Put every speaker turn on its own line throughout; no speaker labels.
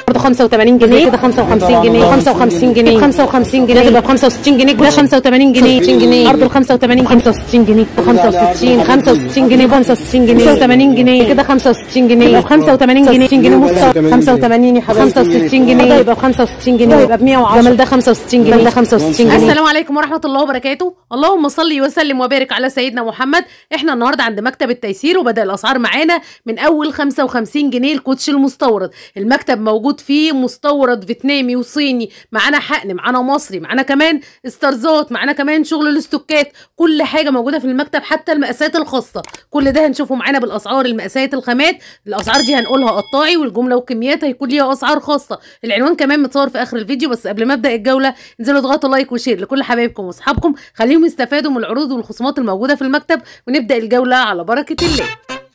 برضه 85 جنيه كده 55 جنيه 55 جنيه 55 جنيه تبقى ب 65 جنيه كده 85 جنيه 60 جنيه برضه ال 85 65 جنيه 65 65 جنيه 65 جنيه 85 جنيه كده 65 جنيه 85 جنيه 60 جنيه ونص 85 يا حبيبي 65 جنيه يبقى ب 65 جنيه يبقى ب 110 جمال ده 65 جنيه ده 65 جنيه السلام عليكم ورحمه الله وبركاته اللهم صل وسلم وبارك على سيدنا محمد احنا النهارده عند مكتب التيسير وبدا الاسعار معانا من اول 55 جنيه الكوتش المستورد المكتب موجود فيه مستورد فيتنامي وصيني معانا حقن معانا مصري معانا كمان استرزات معانا كمان شغل الاستوكات كل حاجه موجوده في المكتب حتى المقاسات الخاصه كل ده هنشوفه معانا بالاسعار المقاسات الخامات الاسعار دي هنقولها قطاعي والجمله والكميات هيكون ليها اسعار خاصه العنوان كمان متصور في اخر الفيديو بس قبل ما ابدا الجوله انزلوا اضغطوا لايك وشير لكل حبايبكم واصحابكم خليهم يستفادوا من العروض والخصومات الموجوده في المكتب ونبدا الجوله على بركه الله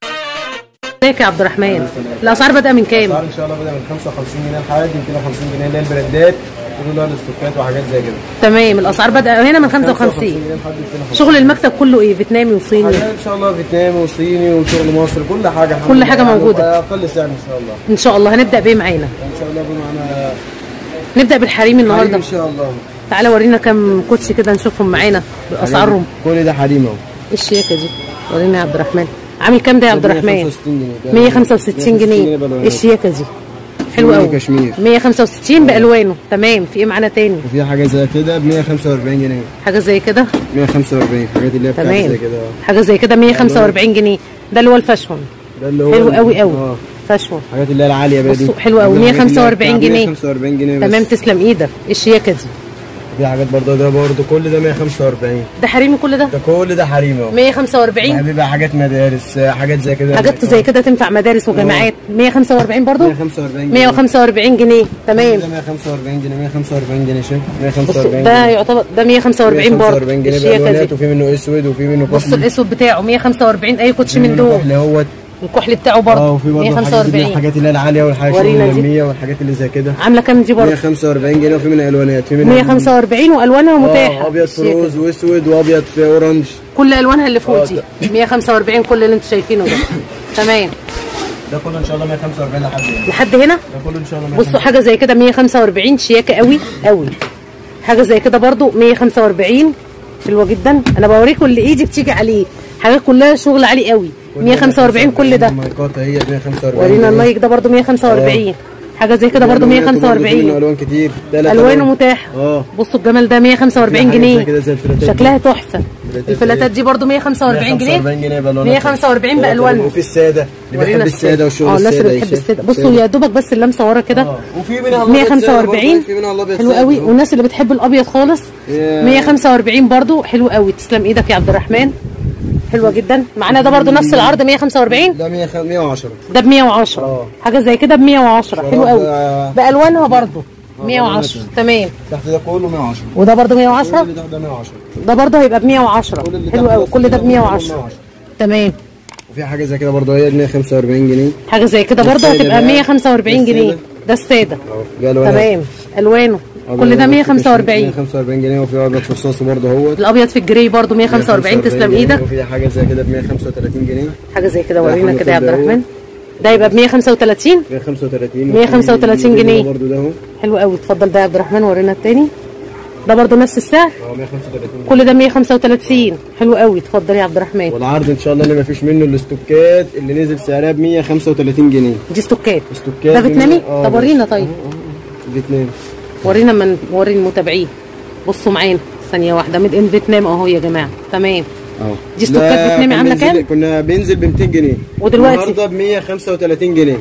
ازيك يا عبد الرحمن الاسعار بدأ من كام
الاسعار ان شاء الله بدأ من 55 جنيه لحد 250 جنيه اللي هي البراندات ودول الاستوكات وحاجات زي كده
تمام الاسعار بدأ هنا من 55
جنيه لحد 250
شغل المكتب كله ايه فيتنامي وصيني
حاجات ان شاء الله فيتنامي وصيني وشغل مصر كل حاجه الحمد
كل
لله
حاجة
يعني
موجودة.
اقل سعر ان شاء الله
ان شاء الله هنبدأ بايه معانا
ان شاء الله يكون معانا
نبدأ بالحريم
حريم
النهارده
ان شاء الله
تعالى ورينا كم كوتشي كده نشوفهم معانا باسعارهم
كل ده حريم اهو
ايه الشياكه دي ورينا يا عبد الرحمن عامل كام ده يا عبد الرحمن
165 جنيه
165 جنيه ايه الشياكه دي حلو
لونه
قوي
كشمير.
165 بالوانه تمام في ايه معانا تاني
وفي حاجه زي كده ب 145 جنيه
حاجه زي كده
145 حاجات اللي هي بتاعت
تمام
زي كده
حاجه زي كده 145 جنيه ده اللي هو الفاشون
ده اللي هو
حلو قوي قوي
اه
فاشون
الحاجات اللي هي العاليه بقى دي
بصوا، حلو قوي،
ده الحاجات اللي هي
145
بتاع
جنيه.
145 جنيه بس.
تمام تسلم ايدك ايه الشياكه دي
في حاجات برضه ده برضه كل ده 145
ده حريمي كل ده
ده كل ده حريم اهو
145
بيبقى حاجات مدارس حاجات زي كده
حاجات زي كده تنفع مدارس وجامعات 145 برضو
145 جنيه
145 جنيه تمام
ده 145 جنيه 145 جنيه شايف
بصوا
145
ده
جنيه
يعتبر ده 145 برضه
145 جنيه
الشياكه
بالوانات
دي
وفي منه اسود وفي منه
بصوا
كحلي
الاسود بتاعه 145 اي كوتش
في
من
منه
دول
كحلي اهوت
الكحل بتاعه
اه
برضه
وفي برضه الحاجات دي
145
الحاجات اللي هي العاليه والحاجات
ورينا دي.
اليميه والحاجات اللي زي كده
عامله كام دي برضه
145 جنيه وفي منها الوانات في منها
145 والوانها
اه
متاحه
ابيض في
الشياكة
روز
دي.
واسود وابيض في اورنج
كل الوانها اللي فوق
اه
دي 145 كل اللي انتوا شايفينه ده تمام
ده كله ان شاء الله 145 لحد هنا
لحد هنا
ده كله ان شاء الله
بصوا حاجه زي كده 145 شياكه قوي قوي حاجه زي كده برضو 145 حلوه جدا انا بوريكم اللي ايدي بتيجي عليه حاجات كلها شغل عالي قوي 145 كل ده
المايكات هي 145
ورينا
جنيه.
النايك ده برضو 145 حاجه زي كده برضو
الوانات وبرضه في منه
145
الوان كتير تلات
الوانه
ألوان.
متاحه
اه
بصوا الجمال ده 145
في حاجات زي
جنيه
كده زي الفلاتات دي.
شكلها تحفه
الفلاتات
الفلاتات دي برضو 145 جنيه
145 جنيه بالوانات
145 بالوانها
وفي الساده اللي بيحب الساده والشغل
اه الناس اللي
الساده
بتحب الساده بصوا يا دوبك بس اللمسه ورا كده
اه وفي منها الابيض سادة
145
برضه، في منها الابيض
حلو
سادة.
قوي والناس اللي بتحب الابيض خالص
يا.
145 برضو حلو قوي تسلم ايدك يا عبد الرحمن حلوه جدا معانا ده برضو نفس العرض 145
ده 100 110
ده ب 110
اه.
حاجه زي كده ب 110 حلو قوي
ده-
بالوانها برضو 110 تمام
تحت ده كله 110
وده برضو 110
كل ده ده 110
ده برضو هيبقى ب 110
كل اللي
حلو
تحت
قوي
ده
كل ده ب 110
110.
تمام
وفي حاجه زي كده برضه هي 145 جنيه
حاجه زي كده برضو
السادة
هتبقى
ده.
145 جنيه
السادة.
ده الساده
اهو دي الوانات
تمام الوانه كل ده 145
145 جنيه وفي ابيض في الصوص برضه هو
الابيض في الجري برضو 145 تسلم ايدك
وفي حاجه زي كده ب 135 جنيه
حاجه زي كده
ده
ورينا
حاجة
كده يا عبد
كده اهو.
الرحمن ده يبقى ب 135
135
135
وفي
جنيه.
برضه ده اهو
حلو قوي اتفضل ده يا عبد الرحمن ورينا التاني ده برضو نفس السعر
اه 135
كل ده 135 حلو قوي اتفضل يا عبد الرحمن
والعرض ان شاء الله اللي ما فيش منه الاستوكات اللي نزل سعرها ب 135 جنيه
دي ستوكات
استوكات
ده فيتنامي
اه
طب ورينا طيب
فيتنام
ورينا من وري المتابعين بصوا معانا ثانيه واحده ميد ان فيتنام اهو يا جماعه تمام
اهو
دي استوكات
لا،
فيتنامي
كان
عاملة
بينزل-
كام؟
كنا بينزل ب 200 جنيه
ودلوقتي؟
النهارده ب 135 جنيه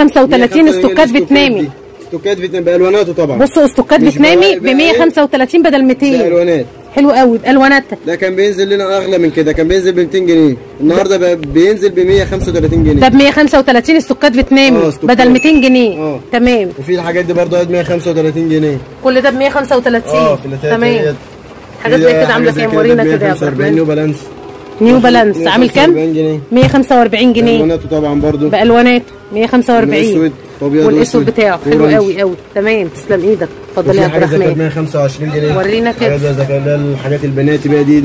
135 استوكات فيتنامي
دي. استوكات فيتنام بالواناته طبعا
بصوا استوكات
مش
فيتنامي
بواقي
ب
بقى ايه؟
135 بدل 200
بالوانات
حلو قوي بالواناتها
ده كان بينزل لنا اغلى من كده كان بينزل ب 200 جنيه النهارده بقى بينزل ب 135 جنيه
ده ب 135 استوكات فيتنامي
اه، استوكات.
بدل 200 جنيه
اه.
تمام
وفي الحاجات دي برضه ب 135 جنيه
كل ده ب 135
اه فلاتات
تمام
ديت.
حاجات
في
زي كده
حاجة
عامله
زي
كام
كده
ورينا
ب
كده يا عبد
145 نيو
الرحمن
بالانس
نيو بالانس عامل كام
145 جنيه
145 جنيه
بالواناته طبعا برضه
بالوانات 145
والاسود وابيض
والاسود
واسود
بتاعه حلو
وأورنج.
قوي قوي تمام تسلم ايدك اتفضل يا
وفي
عبد
حاجه زي كده ب
الرحمن
125 جنيه
ورينا كده.
حاجة زي كده ده الحاجات البناتي بقى دي دي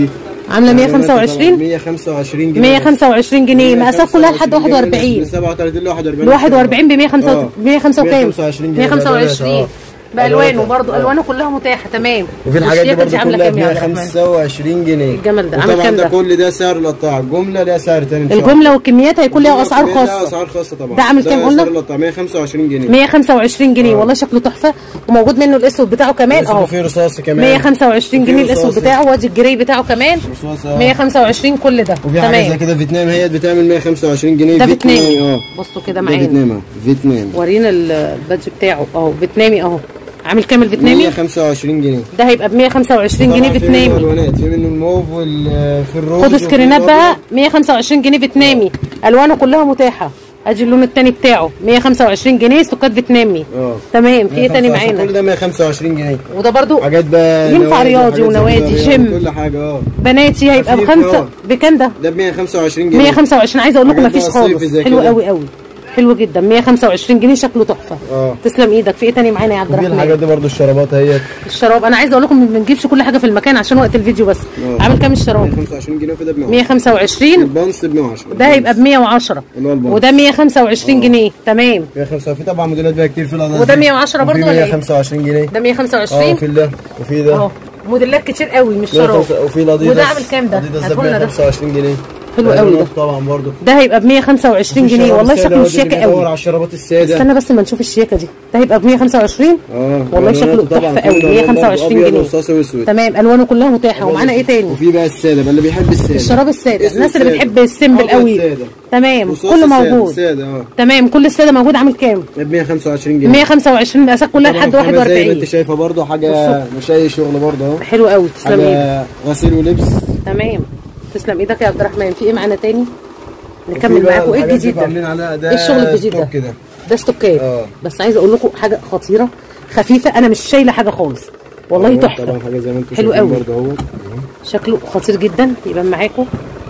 عامله 125
125 جنيه
125 جنيه مقاسات كلها لحد 41
من 37 ل 41
ل 41 ب 105
آه.
105 وكام
125 جنيه
125
آه.
بالوانه
آه.
برضه الوانه كلها متاحه تمام
وفي الحاجات دي
والشياكة
برضه
عامله
كلها
كام
ب
يا عبد الرحمن
125 جنيه
الجمل ده عامل
وطبعا
كام
ده
ده؟
كل ده سعر القطاع الجمله ليها سعر تاني ان شاء الله
الجمله والكميات هيكون ليها اسعار
ليها
خاصه
اسعار خاصه طبعا
ده عامل كام قلنا؟
سعر القطاع 125 جنيه
125 جنيه والله شكله تحفه وموجود منه الاسود بتاعه كمان
لسه
اهو
في رصاص كمان
125 جنيه
وفي
الاسود
رصاص.
بتاعه وادي الجري بتاعه كمان
رصاص آه.
125 كل ده
وفي حاجه زي
تمام
كده فيتنام هي بتعمل 125 جنيه
ده
فيتنام،
فيتنامي
اه
بصوا كده
ده
معانا
فيتنام اهو فيتنام
ورينا البادج بتاعه اهو فيتنامي اهو عامل كام الفيتنامي
125 جنيه
ده هيبقى ب 125 جنيه
طبعاً في منه
فيتنامي
الوانات في منه الموف وفي الروز
خدوا
وفي
سكرينات بقى
الأبيض.
125 جنيه فيتنامي الوانه كلها متاحه ادي اللون التاني بتاعه 125 جنيه سكات فيتنامي
اه
تمام في ايه تاني
125 كل
معانا
ده 125 جنيه
وده برضو
حاجات بقى
ينفع
نوادي
رياضي
وحاجات زي
ونوادي،
كده،
جيم.
كل حاجه اه
بناتي هيبقى
خفيف،
بخمسه
اه.
بكام ده
ده ب 125 جنيه
125 عايزه اقول لكم
حاجات
مفيش
بقى صيفي
خالص
زي
حلو
كده.
قوي قوي حلو جدا 125 جنيه شكله تحفه
اه
تسلم ايدك في ايه تاني معانا يا عبد
وفي الحاجات
الرحمن
دي برضو الشرابات اهيت
الشراب انا عايزه اقول لكم ما بنجيبش كل حاجه في المكان عشان وقت الفيديو بس
اه.
عامل كام الشراب
125 جنيه وفي ده ب 110
125
البانس ب 110
ده هيبقى ب 110
اللي هو البانس.
وده 125 جنيه تمام
125 في طبعا موديلات بقى كتير في الأضاءة
وده
دي.
110 برضو
وفي
ولا ايه؟
125 جنيه
ده
اه
125
وفي ده وفي ده
اهو موديلات كتير قوي مش شراب
105 وفي الاديداس
وده عامل كام ده؟
الاديداس ده ب
هاتهولنا ده
125 جنيه
حلو قوي ده.
طبعا برضو
ده هيبقى ب 125
في
جنيه
الشراب
والله
السادة
شكله
برضو اللي
شياكه
بيدور
قوي
على الشرابات الساده
استنى بس ما نشوف الشياكه دي ده هيبقى ب 125
اه
والله شكله
ألواناته طبعاً
تحفه قوي
كله ألوان برضو
125
أبيض
جنيه
ورصاصي واسود
تمام الوانه كلها متاحه ومعانا ايه تاني
وفي بقى الساده بقى اللي بيحب الساده
الشراب الساده
اسمه
الناس اللي
السادة.
بتحب السيمبل
أبيض
قوي
سادة.
تمام
رصاصي
كله
سادة.
موجود
ساده اه
تمام كل الساده موجود عامل كام
ب 125 جنيه
125 مقاسات كلها
طبعاً
لحد
خامة زي ما
41
انت شايفه برضه حاجه مش اي شغل برضه اهو
حلو قوي تسلم ايدك
حاجه غسيل ولبس
تمام تسلم ايدك يا عبد الرحمن في ايه معانا تاني
وفي
نكمل
بقى
معاكم ايه
الحاجات دي
الجديد ده
عاملين عليها ده
ايه الشغل الجديد ده
ستوك كده
ده ستوكات
اه.
بس عايزه اقول لكم حاجه خطيره خفيفه انا مش شايله حاجه خالص والله
اهو
تحفه
طبعا حاجه زي ما انتم
حلو
شايفين
قوي.
برضه اهو
شكله خطير جدا يبان معاكم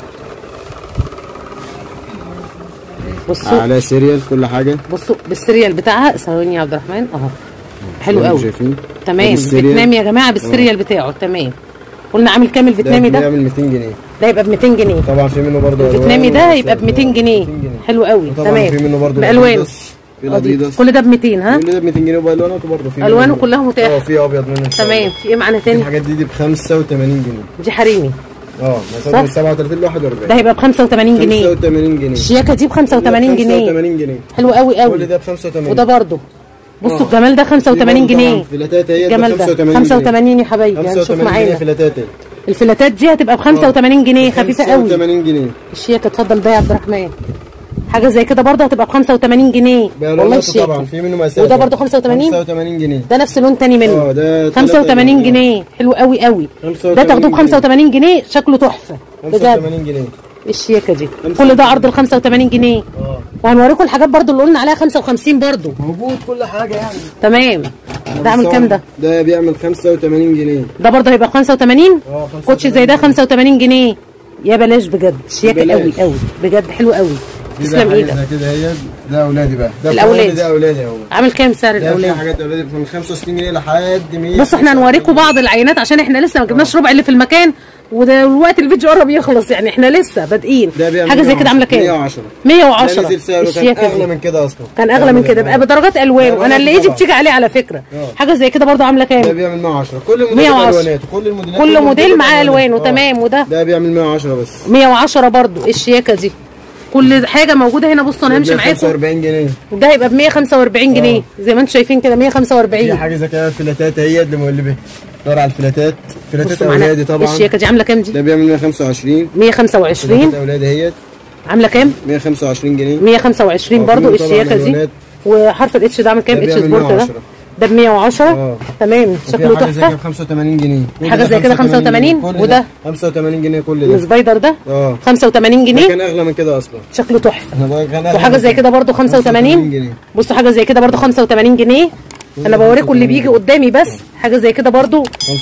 بصوا
على سيريال كل حاجه
بصوا بالسيريال بتاعها ثواني يا عبد الرحمن اهو حلو
انتوا
قوي
شايفين
تمام
بالسيريال.
فيتنام يا جماعه بالسيريال بتاعه تمام قلنا عامل كام الفيتنامي
ده
ده
بيعمل 200 جنيه
ده يبقى ب 200 جنيه
طبعا في منه برضه
الفيتنامي ده
ألوان
هيبقى ب 200 جنيه حلو قوي
وطبعا
تمام
في منه برضه
بالوان
الأديداس. في الاديداس
كل ده ب 200 ها
كل ده ب 200 جنيه وبالواناته برضه في
ألوانه
منه-
كلها متاحة.
اه في ابيض منه إن شاء الله.
تمام في ايه معانا
في
تاني
الحاجات دي دي ب 85 جنيه
دي حريمي
اه
صح؟
مثلا من 37 ل 41
ده هيبقى ب 85 جنيه
85 جنيه
الشياكه دي ب 85 جنيه
85 جنيه
حلو قوي
كل
قوي
ده ب 85
وده برضو بصوا
اه.
الجمال ده 85 جنيه
فلاتات هي
الجمال ده 85 يا حبايبي هنشوف
85 جنيه
معانا
فلاتات
الفلاتات دي هتبقى ب 85 جنيه خفيفه قوي
85 جنيه
الشياكه اتفضل ده يا عبد الرحمن حاجه زي كده برضه هتبقى ب 85 جنيه والله
بألواناته طبعا
الشياكه
في منه مسافه
وده برضه 85
85 جنيه
ده نفس لون تاني منه
اه ده
85
تلاتة-
جنيه حلو قوي قوي
85
ده تاخدوه ب
جنيه.
85 جنيه شكله تحفه بجد
85 جنيه
الشياكه دي
85
كل ده عرض ال 85 جنيه
اه
وهنوريكم الحاجات برضو اللي قلنا عليها 55 برضو
موجود كل حاجه يعني
تمام ده عامل كام ده
ده بيعمل 85 جنيه
ده برضه هيبقى ب 85
اه
كوتشي زي ده 85 جنيه يا بلاش بجد شياكه
ببلاش.
قوي قوي بجد حلو قوي
في بقى
تسلم
حاجة
ايدك
زي كده هي ده اولادي بقى ده
الأولاد.
أولادي، ده اولادي اهو
عامل كام سعر
ده في
الاولاد
حاجات اولادي من 65 جنيه لحد 100
بص احنا هنوريكم بعض العينات عشان احنا لسه ما جبناش ربع اللي في المكان ودلوقتي الفيديو قرب يخلص يعني احنا لسه بادئين
ده بيعمل
حاجه زي كده عامله كام
110
110
ده نزل سعره كان
الشياكه
اغلى
دي
من كده اصلا
كان اغلى من كده بقى بدرجات الوان
لا،
وانا اللي ايدي
طبعا.
بتيجي عليه على فكره
اه.
حاجه زي كده برضه عامله
ده
كام
بيعمل 110 كل الموديلات
110.
الوانات كل الموديلات
كل
كل
موديل معاه
الموديلات
الوانه
اه.
تمام وده
ده بيعمل 110 بس
110 برضو الشياكه دي كل حاجه موجوده هنا بصوا انا همشي معاكم
45 جنيه
ده هيبقى ب 145 جنيه زي ما انتم شايفين كده
في
145
حاجه زي كده الفلاتات هي اللي مولبه دور على الفلاتات فلاتات
بصوا معانا
اولادي طبعا
الشياكه دي عامله كام دي
ده بيعمل 125
125
فلاتات اولادي هي
عامله كام
125 جنيه
125
اه،
برضو
في طبعا
الشياكه دي
الوانات.
وحرف الاتش ده عامل كام
ده
اتش
بيعمل
سبورت ده
110.
ده ب 110
اه.
تمام
وفي
شكله
حاجه زي كده
تحفه
ب 85 جنيه كل
حاجة
ده
زي كده 85
جنيه. كل
وده؟
ده 85 جنيه كل ده
السبايدر ده
اه
85
ده
جنيه
كان اغلى من كده اصلا
شكله تحفه
انا بقول كان أغلى
وحاجه
من
زي كده برضو 85
جنيه
بصوا حاجه زي كده برضو 85 جنيه انا بوريكم اللي بيجي قدامي بس حاجه زي كده برضو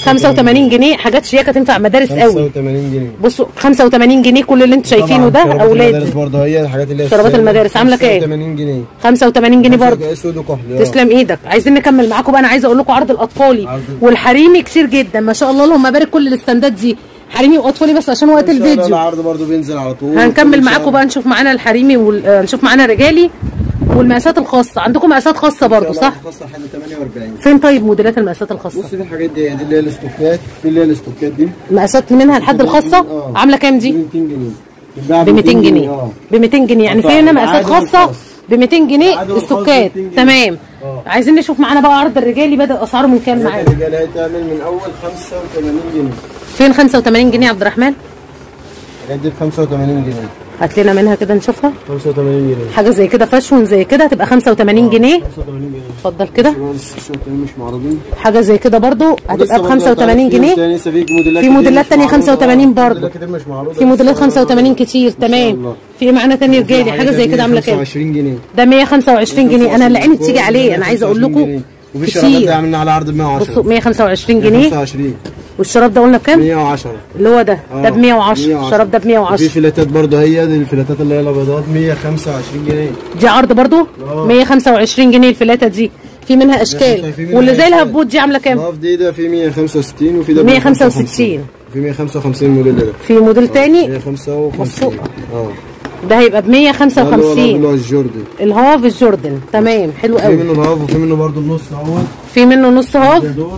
85 جنيه حاجات شياكه تنفع مدارس قوي
85 جنيه
بصوا 85 جنيه كل اللي انتم شايفينه ده
طبعاً شرابات المدارس
اولاد
برضه هي الحاجات اللي هي
شرابات
السادة.
المدارس عاملة كام؟
85 جنيه
85 جنيه برضو
اسود وكحلي اه.
تسلم ايدك عايزين نكمل معاكم بقى انا عايزه اقول لكم عرض الاطفالي
عرض-
والحريمي كتير جدا ما شاء الله اللهم بارك كل الاستندات دي حريمي واطفالي بس عشان وقت
ان شاء الله
الفيديو
العرض برضو بينزل على طول
هنكمل
كل
معاكم
شهر.
بقى نشوف معانا الحريمي ونشوف معانا رجالي والمقاسات الخاصه عندكم مقاسات خاصه برضو
إن شاء الله
صح
هتخلص لحد 48
فين طيب موديلات المقاسات الخاصه
بص في الحاجات دي دي اللي هي الاستوكات في اللي هي الاستوكات دي
مقاسات منها لحد الخاصه
آه.
عامله كام
ب
دي
200 جنيه بتتباع
ب 200 جنيه
اه
ب 200 جنيه يعني في
طبعاً.
هنا مقاسات
العادي
خاصه
والخاص.
ب 200 جنيه
العادي والخاص
استوكات
ب 200 جنيه.
تمام
آه.
عايزين نشوف معانا بقى عرض الرجالي بدا اسعاره من كام معانا
الرجاله هتعمل من اول 85 جنيه
فين 85 جنيه يا عبد الرحمن
الحاجات دي ب 85 جنيه
هات لنا منها كده نشوفها
85 جنيه
حاجه زي كده فاشون زي كده هتبقى 85 جنيه
85 جنيه
اتفضل كده
بس الشوط مش معروضين
حاجه زي كده برضو هتبقى ب 85 جنيه
لسه في موديلات
في
كتير
موديلات
مش
تانية
معروضة.
85 برضو.
موديلات كتير مش معروضة
في موديلات
لسه.
85 كتير
شاء
تمام
الله.
في معانا تاني
في
رجالي حاجه زي كده عامله كام
25 جنيه
ده 125 جنيه انا اللي عيني بتيجي عليه انا عايزه اقول لكم
وفي الشرابات ده
كتير
عملنا على عرض ب 110
بصوا 125 جنيه
25
والشراب ده قلنا بكام
110
اللي هو ده ده ب 110 الشراب ده ب
وفي
110
فلاتات برضه هي دي الفلاتات اللي هي الابيضات 125 جنيه
دي عرض برضو
آه.
125 جنيه الفلاته دي في منها اشكال
في منها
واللي زي
أشكال.
الهبوط دي عامله كام
الضاف دي ده في 165 وفي ده
165.
في 155 موديل ده
في موديل تاني
155 اه
ده هيبقى ب
ده اللي هو
155
الجوردن
الهاف الجوردن تمام حلو
في
قوي
منه الهاف وفي منه برضه النص اهوت
في منه نص هاف
ده دور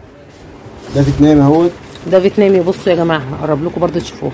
ده فيتنام اهوت
ده فيتنامي بصوا يا جماعه هقرب لكم برضو تشوفوه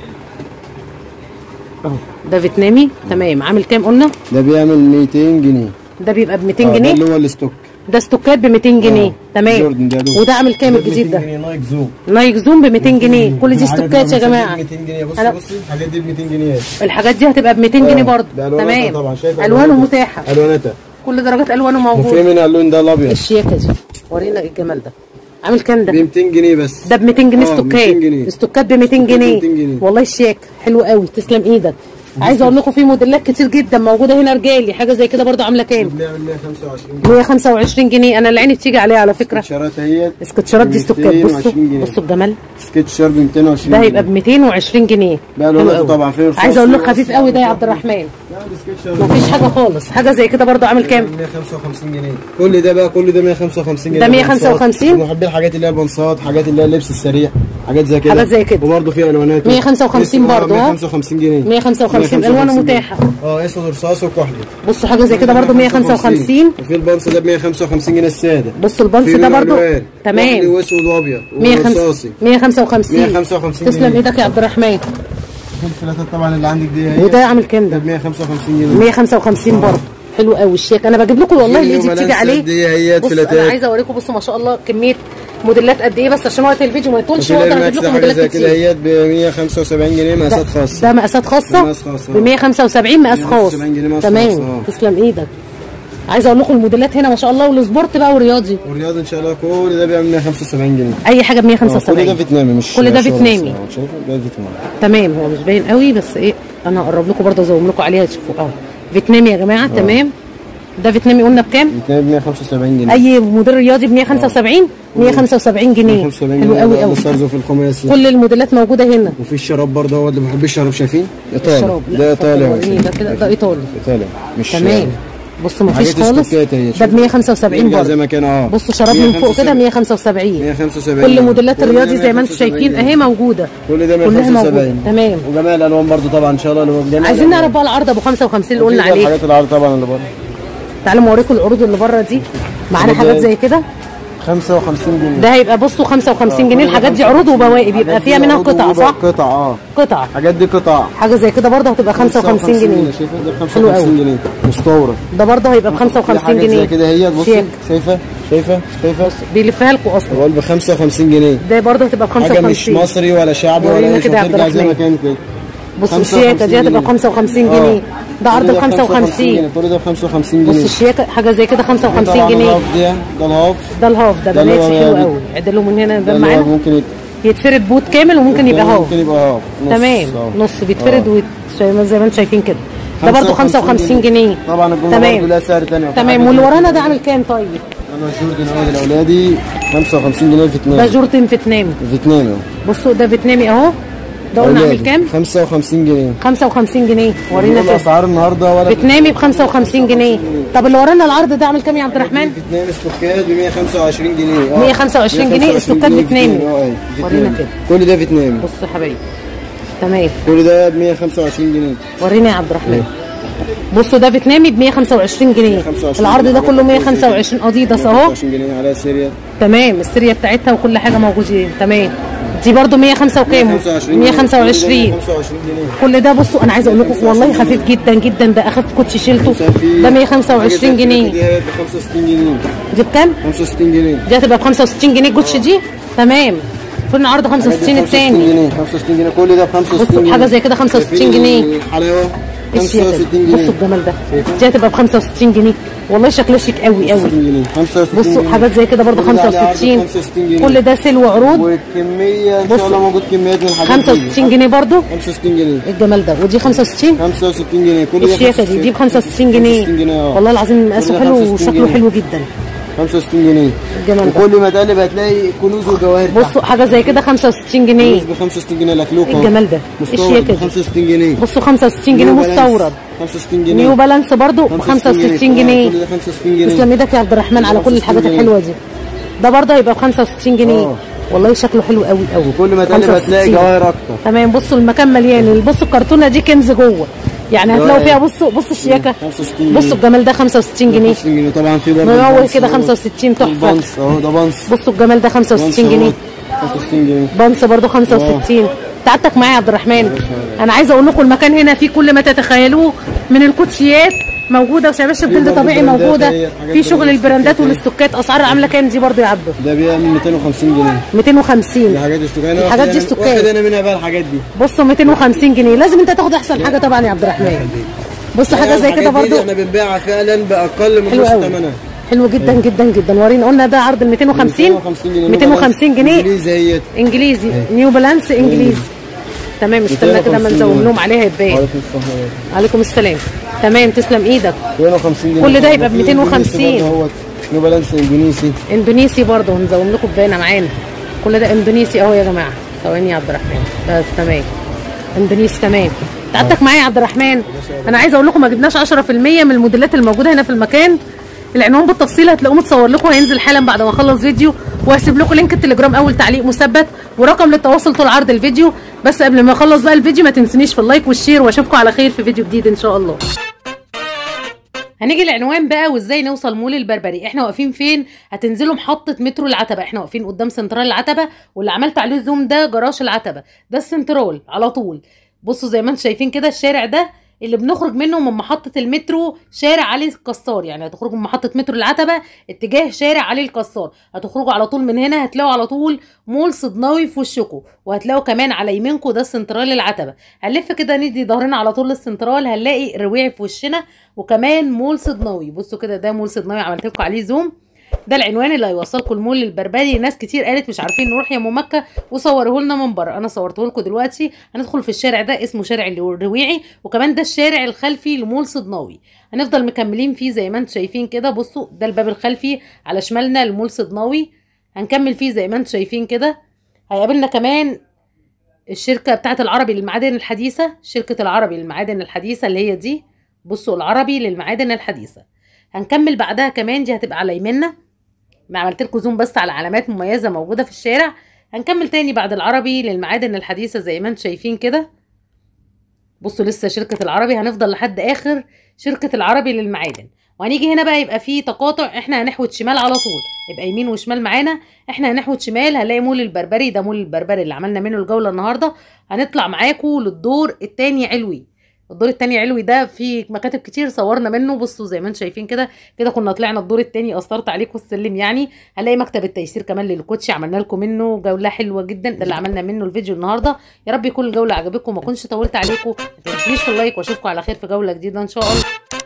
اهو ده فيتنامي تمام عامل كام قلنا
ده بيعمل 200 جنيه
ده بيبقى ب 200
آه، ده
جنيه
اللي هو الستوك
ده ستوكات ب 200 جنيه
آه.
تمام
جوردن ده دول.
وده عامل كام
ده
الجديد
200
ده
جنيه نايك زوم
نايك زوم ب 200 جنيه كل دي
الحاجات
ستوكات يا
ب
جماعه
200 جنيه بص
أنا-
بص الحاجات دي ب 200 جنيه
الحاجات دي هتبقى ب 200 جنيه
آه،
برضه
ده ألوانها
تمام
طبعا شايف
الوانه
ألوانها.
متاحه
الواناتها
كل درجات الوانه
وفي
موجوده
منها اللون ده الابيض
الشياكه دي ورينا ايه الجمال ده عامل كام
ب
ده
200 جنيه بس
ده ب 200 جنيه
آه،
ستوكات
200 جنيه.
ستوكات ب 200
ستوكات ب
جنيه
200 جنيه.
والله شياك حلو قوي تسلم ايدك عايزه اقول لكم في موديلات كتير جدا موجوده هنا رجالي حاجه زي كده برضو عامله كام
بنعمل 125 جنيه
125 جنيه انا اللي عيني بتيجي عليها على فكره
شرات اهيت
اسكتشارات دي ستوكات بصوا
220 جنيه.
بصوا الجمال
سكتش شارب 220
ده هيبقى ب 220 جنيه
لا
حلو
لونه
قوي.
طبعا فيه رصاص
عايزه اقول لك
فيه
خفيف
رصاص.
قوي ده يا عبد الرحمن
لا ده سكتش شارب
مفيش حاجه خالص حاجه زي كده برضو عامل كام
155 جنيه كل ده بقى كل ده 155 جنيه
ده 155
محبين الحاجات اللي هي البنصات حاجات اللي هي اللبس السريع حاجات زي كده
حاجات زي كده.
وبرده في الوانات
155
اسود- آه،
برضه، ها؟
155 جنيه
155 الوانه متاحه
اه اسود رصاص وكحلي
بصوا حاجه زي كده برضو 155
وفي البنص ده ب 155 جنيه الساده
بصوا البنص
في
ده
منه
برضو
ألوان. كحلي
تمام
واسود وابيض
155
ورصاصي
155
155
تسلم
جنيه.
ايدك يا عبد الرحمن
في الفلاتات طبعا اللي عندك دي هي
وده عامل كام
ده
ده
ب 155 جنيه
155 برضه حلو قوي الشيك انا بجيب لكم والله اللي ايدي بتيجي عليه
دي هي
بص انا
فلاتات
عايزه اوريكم بصوا ما شاء الله كميه موديلات قد ايه بس عشان وقت الفيديو ما يطولش
وفي
واقدر
الاير
اجيب
ماكس
لكم
ده حاجه
موديلات
زي كده
كتير
هي ب 175 جنيه مقاسات خاصه
ده مقاسات خاصه
مقاس خاص، آه.
ب 175 مقاس خاص
175 جنيه مقاس خاص،
تمام
آه.
تسلم ايدك عايزه اقول لكم الموديلات هنا ما شاء الله والسبورت بقى والرياضي
والرياض ان شاء الله كل ده بيعمل 175 جنيه
اي حاجه ب
آه، كل ده
175
فيتنامي مش
كل ده
شغل
فيتنامي.
بس، آه، شايفه ده فيتنامي
تمام هو مش باين قوي بس ايه انا هقرب لكم برضه ازوم لكم عليها تشوفوا اه فيتنامي يا جماعه تمام ده فيتنامي قلنا بكام
فيتنامي ب 175 جنيه
اي موديل رياضي ب 175 175 جنيه
175
حلو
جنيه
قوي
ده
قوي
السرزو في الخماسي
كل الموديلات موجوده هنا
وفي الشراب برضه هو اللي بيحب الشراب شايفين ايطالي
الشراب لا،
ده
اتفضل
ايطالي
وريني ده كده ده ايطالي
ايطالي مش
تمام بصوا مفيش
حاجات
خالص
استوكات هي
ده ب 175
يرجع زي
برضه
ما كان اه
بصوا شراب من فوق كده 175
175
كل موديلات
كل ده
الرياضي زي ما انتم
175
شايفين
جنيه.
اهي موجوده
كل ده
كلها موجوده
175
تمام
وجميع الالوان برضه طبعا ان شاء الله اللي هو جميع
عايزين
الألوان.
نعرف بقى العرض ابو 55 اللي قلنا
وفي
عليه
الحاجات العرض طبعا اللي بره
تعالوا اوريكم العروض اللي بره دي معانا
ده-
حاجات زي كده
55 جنيه
ده هيبقى بصوا 55 جنيه الحاجات دي عروض وبواقي بيبقى فيها منها قطع صح
قطع اه
قطع
الحاجات دي قطع
حاجه زي كده برضه هتبقى 55 جنيه
شايفه ده ب
حلو قوي.
55 جنيه مستورد
ده برضه هيبقى ب
في
55
حاجات
جنيه
زي كده هي بصي
شيك.
شايفه شايفه شايفه
بيلفها لكم اصلا
هو ب 55 جنيه
ده برضه هتبقى ب
حاجه مش
55
مصري ولا شعبي
ورينا
ولا مش
كده يا عبد
هترجع زي ما
الرحمن.
كان كده
بصوا
55
الشياكه دي هتبقى ب
جنيه.
55
آه.
جنيه ده عرض
كل
ب 55
كل ده ب 55
بص
جنيه
الشياكه حاجه زي كده 55
طبعاً
جنيه
الهاف ده ده الهاف
ده الهاف ده
ده اللي
بناتي
هو
حلو
يعني-
قوي عدلوا من هنا
ده
ده
اللي هو
معانا
ممكن يت-
يتفرد بوت كامل وممكن يبقى هاف
ممكن يبقى هاف نص.
تمام
آه.
نص بيتفرد
آه.
ويت- زي ما زي ما انتم شايفين كده ده برضه 55 جنيه
طبعا الجمله
تمام.
برضه لها سعر تاني
تمام واللي ورانا ده عامل كام طيب
انا جوردن اول الاولادي 55 جنيه
ده
فيتنام
جورتن فيتنامي
فيتنامي
بصوا ده فيتنامي اهو ده قلنا عامل
أولادي.
كام
55 جنيه
55 جنيه ورينا
كل
كده
اسعار النهارده ولا
بتنامي ب 55 جنيه طب اللي ورانا العرض ده عامل كام يا عبد الرحمن
بتنام استوكات ب 125 جنيه آه.
125 جنيه
125
استوكات
جنيه
فيتنامي.
فيتنامي. اه
ورينا
فيتنامي.
كده.
كل ده فيتنامي
بصوا يا حبايبي تمام
كل ده ب 125 جنيه
ورينا يا عبد الرحمن بصوا ده فيتنامي ب 125 جنيه
125
العرض ده
جنيه.
كله 125 اديداس اهو
125 جنيه عليها سيريا
تمام السريه بتاعتها وكل حاجه موجودين تمام دي برضو 105 وكام
125
125
125 جنيه
كل ده بصوا انا عايزه اقول لكم والله خفيف جدا جدا ده اخف كوتشي شيلته
في-
ده 125 جنيه
دي ب 65 جنيه
دي بكام
65 جنيه
دي هتبقى ب 65 جنيه الكوتشي دي تمام فين عرض 65 التاني
جنيه 65 جنيه كل ده ب 65
بصوا
جنيه
حاجة زي كده 65 جنيه.
الحلاوه
ايش يا
65
كده؟
جنيه
بصوا الجمال ده
شايفين؟
دي هتبقى ب 65 جنيه والله شكلها شيك قوي قوي
65 جنيه 65
بصوا
جنيه.
حاجات زي كده برضه
كل ده عليه عرض
65
65 جنيه
كل ده سلو عروض
والكميه ان
بصوا.
شاء الله موجود كميات من الحاجات دي
65 جنيه برضه
65 جنيه
الجمال ده ودي 65
65 جنيه كل ده
الشياكه دي دي ب 65 جنيه
65 جنيه اه
والله العظيم مقاسه
كل ده
حلو
65
وشكله
جنيه.
حلو جدا
65 جنيه
الجمال ده
وكل ما تقلب هتلاقي كنوز وجواهر تحت.
بصوا حاجه زي كده 65 جنيه
كنوز ب 65 جنيه لكلوك اهو.
الجمال ده
مستورد
الشياكه
ب
دي
65 جنيه
بصوا 65 جنيه
نيو بالانس
مستورد
65 جنيه
نيو بالانس برضه ب 65 جنيه
كل ده 65 جنيه
تسلم ايدك يا عبد الرحمن على كل الحاجات
65
الحلوه دي ده برضه هيبقى ب 65 جنيه
اه.
والله شكله حلو قوي قوي
وكل ما تقلب هتلاقي
65.
جواهر اكتر
تمام بصوا المكان مليان بصوا الكرتونه دي كنز جوه يعني هتلاقوا
جواهر.
فيها بصوا بصوا الشياكه
65
بصوا الجمال ده 65 جنيه
65 جنيه طبعا في برضه
ممول
البنس
كده
اهو.
65 تحفه
البنس اهو ده بنس
بصوا الجمال ده 65 جنيه
65 جنيه
بنس برضه 65 تعبتك معايا يا عبد الرحمن انا عايزه اقول لكم المكان هنا فيه كل ما تتخيلوه من الكوتشيات موجوده وشباشب جلد
برضه
طبيعي
براندات
موجوده
اهي، حاجات
في شغل
برضه
البراندات
استوكات اهي.
والاستوكات اسعار عامله كام دي برضه يا عبده
ده بيعمل 250 جنيه دي
250
حاجات استوكات انا
الحاجات
واخد
دي
أنا-
استوكات.
واخد انا منها بقى الحاجات دي
بصوا 250 جنيه لازم انت تاخد احسن حاجه طبعا يا عبد الرحمن بصوا حاجه زي كده
الحاجات دي
برضه
احنا بنبيعها فعلا باقل من
حلو
نص
قوي
ثمنها
حلو جدا جدا جدا ورينا قلنا ده عرض ال 250
جنيه
250 جنيه
انجليزي هي
انجليزي نيو بالانس انجليزي تمام استنى كده ما
250
نزوم
جنيه.
لهم عليها يتبان
وعليكم السلام
عليكم السلام تمام تسلم ايدك
250 جنيه
كل ده يبقى ب
وفي
250.
إندونيسي برضه اهوت نيو بالانس اندونيسي
اندونيسي برضه هنزوم لكم باينه معانا كل ده اندونيسي اهو يا جماعه ثواني يا عبد الرحمن بس تمام اندونيسي تمام تعبتك معايا يا عبد الرحمن انا عايزه اقول لكم ما جبناش 10% من الموديلات الموجوده هنا في المكان العنوان بالتفصيل هتلاقوه متصور لكم هينزل حالا بعد ما اخلص فيديو وهسيب لكم لينك التليجرام اول تعليق مثبت ورقم للتواصل طول عرض الفيديو بس قبل ما اخلص بقى الفيديو ما تنسونيش في اللايك والشير واشوفكم على خير في فيديو جديد ان شاء الله هنيجي العنوان بقى وازاي نوصل مول البربري احنا واقفين فين هتنزلوا محطه مترو العتبه احنا واقفين قدام سنترال العتبه واللي عملت عليه زوم ده جراج العتبه ده السنترال على طول بصوا زي ما انتم شايفين كده الشارع ده اللي بنخرج منه من محطة المترو شارع علي الكسار يعني هتخرجوا من محطة مترو العتبة اتجاه شارع علي الكسار هتخرجوا على طول من هنا هتلاقوا على طول مول صدناوي في وشكم وهتلاقوا كمان على يمينكم ده السنترال العتبة هنلف كده ندي ظهرنا على طول للسنترال هنلاقي رواعي في وشنا وكمان مول صدناوي بصوا كده ده مول صدناوي عملت لكم عليه زوم ده العنوان اللي هيوصلكم المول البربري ناس كتير قالت مش عارفين نروح يا ام مكه وصوره لنا من بره انا صورته لكم دلوقتي هندخل في الشارع ده اسمه شارع الرويعي وكمان ده الشارع الخلفي لمول صدناوي هنفضل مكملين فيه زي ما انتم شايفين كده بصوا ده الباب الخلفي على شمالنا المول صدناوي هنكمل فيه زي ما انتم شايفين كده هيقابلنا كمان الشركه بتاعه العربي للمعادن الحديثه شركه العربي للمعادن الحديثه اللي هي دي بصوا العربي للمعادن الحديثه هنكمل بعدها كمان دي هتبقى على يمنا ما عملت لكم زوم بس على علامات مميزه موجوده في الشارع هنكمل تاني بعد العربي للمعادن الحديثه زي ما انتم شايفين كده بصوا لسه شركه العربي هنفضل لحد اخر شركه العربي للمعادن وهنيجي هنا بقى يبقى في تقاطع احنا هنحود شمال على طول يبقى يمين وشمال معانا احنا هنحود شمال هنلاقي مول البربري ده مول البربري اللي عملنا منه الجوله النهارده هنطلع معاكم للدور التاني علوي الدور التاني علوي ده في مكاتب كتير صورنا منه بصوا زي ما انتم شايفين كده كده كنا طلعنا الدور التاني قصرت عليكم السلم يعني هنلاقي مكتب التيسير كمان للكوتشي عملنا لكم منه جوله حلوه جدا ده اللي عملنا منه الفيديو النهارده يا رب يكون الجوله عجبتكم ما كنتش طولت عليكم ما تنسونيش في اللايك واشوفكم على خير في جوله جديده ان شاء الله